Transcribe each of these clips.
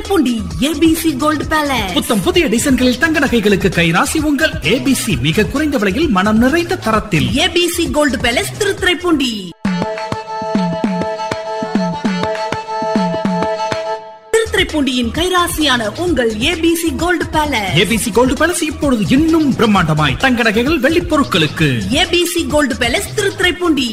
Thiruthuraipoondi ABC gold palace புத்தம் புதிய டிசைன்களில் தங்க நகைகளுக்கு கைராசி உங்கள் ஏபிசி மிக குறைந்த விலையில் மனம் நிறைந்த தரத்தில் ஏபிசி கோல்டு பேலஸ் திருத்துறைப்பூண்டி திருத்துறைப்பூண்டியின் கைராசியான உங்கள் ABC gold palace ABC gold palace இப்பொழுது இன்னும் பிரம்மாண்டமாய் தங்க நகைகள் வெள்ளிப் பொருட்களுக்கு ஏபிசி கோல்டு பேலஸ் திருத்துறைப்பூண்டி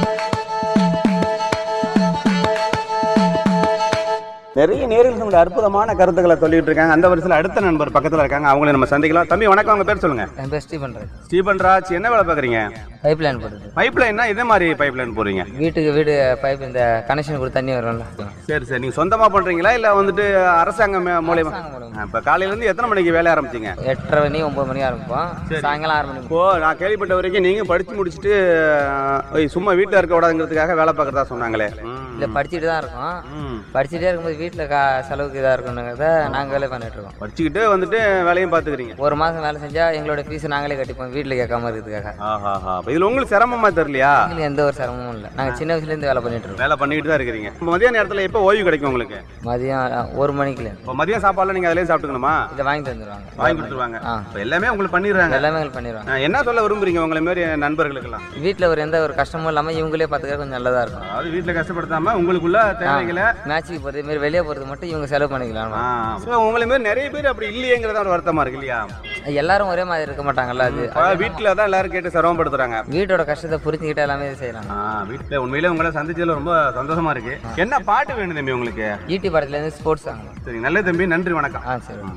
நிறைய நேரில் நம்மளுடைய அற்புதமான கருத்துக்களை சொல்லிட்டு இருக்காங்க அந்த வரிசையில் அடுத்த நண்பர் பக்கத்தில் இருக்காங்க அவங்கள நம்ம சந்திக்கலாம் தம்பி வணக்கம் உங்க பேர் சொல்லுங்க என் பேர் ஸ்டீ பண்ணுறது ஸ்டீபன் ராஜ் என்ன வேலை பார்க்குறீங்க பைப் லைன் போடுறது பைப் லைன்னா இதே மாதிரி பைப் லைன் போறீங்க வீட்டுக்கு வீடு பைப் இந்த கனெக்ஷன் கொடுத்து தண்ணி வரும்ல சரி சரி நீங்க சொந்தமா பண்றீங்களா இல்ல வந்துட்டு அரசாங்கம் மே- மூலியமா அரசாங்கம் மூலியமா. இப்ப காலையில இருந்து எத்தனை மணிக்கு வேலை ஆரம்பிச்சீங்க எட்டரை மணி ஒம்பது மணி ஆரம்பிப்போம் சாயங்காலம் ஆறு மணி இப்போ நான் கேள்விப்பட்ட வரைக்கும் நீங்க படிச்சு முடிச்சுட்டு அஹ், சும்மா வீட்டில் இருக்க கூடாதுங்கிறதுக்காக வேலை பார்க்கறதா சொன்னாங்களே ம். இல்லை படிச்சுட்டு தான் இருக்கோம் ம். படிச்சுட்டே இருக்கும்போது வீட்டில் கா செலவுக்கு இதாக இருக்கணுங்கிறத நாங்கள் வேலை பண்ணிட்டு இருக்கோம் படிச்சுக்கிட்டு வந்துட்டு வேலையும் பார்த்துக்கிறீங்க ஒரு மாதம் வேலை செஞ்சால் எங்களோட ஃபீஸ் நாங்களே கட்டிப்போம் வீட்டில் கேட்காம இருக்கிறதுக்காக ஆஹா அப்ப இதுல உங்களுக்கு சிரமமா தெரியலையா எங்களுக்கு எந்த ஒரு சிரமமும் இல்லை நாங்கள் சின்ன வயசுலேருந்து வேலை பண்ணிட்டு இருக்கோம் வேலை பண்ணிட்டு தான் இருக்கிறீங்க இப்ப மதிய நேரத்துல எப்போ ஓய்வு கிடைக்கும் உங்களுக்கு மதியம் அஹ், ஒரு மணிக்குல இப்போ மதியம் சாப்பாடுலாம் நீங்க அதிலே சாப்பிட்டுக்கணுமா இதை வாங்கி தந்துடுவாங்க வாங்கி கொடுத்துருவாங்க ஆ. இப்போ எல்லாமே உங்களுக்கு பண்ணிடுறாங்க எல்லாமே எங்களுக்கு பண்ணிடுவாங்க ஆ, என்ன சொல்ல விரும்புறீங்க உங்களை மாதிரி நண்பர்களுக்கெல்லாம் வீட்டில் ஒரு எந்த ஒரு கஷ்டமும் இல்லாமல் இவங்களே பார்த்துக்க கொஞ்சம் நல்லதாக இருக்கும் அதாவது வீட்டில் கஷ்டப்படுத்தாம உங்களுக்குள்ள தேவைகளை மேட்ச்சுக்கு போகிறது மாரி வெளியே போகிறது மட்டும் இவங்க செலவு பண்ணிக்கலாம் ஆ, so உங்களை மாதிரி நிறைய பேர் அப்படி இல்லையேங்கிறத ஒரு வருத்தமா இருக்கு இல்லையா எல்லாரும் ஒரே மாதிரி இருக்க மாட்டாங்கல்ல அது வீட்டில் தான் எல்லாரும் கேட்டு சிரமப்படுத்துறாங்க வீட்டோட கஷ்டத்தை புரிஞ்சுக்கிட்டு எல்லாமே செய்யறாங்க ஆ, வீட்டுல உண்மையிலே உங்களை சந்திச்சதுல ரொம்ப சந்தோஷமா இருக்கு என்ன பாட்டு வேணும் தம்பி உங்களுக்கு ஈட்டி படத்துலேருந்து ஸ்போர்ட்ஸ் சாங் சரி நல்ல தம்பி நன்றி வணக்கம் ஆ சரி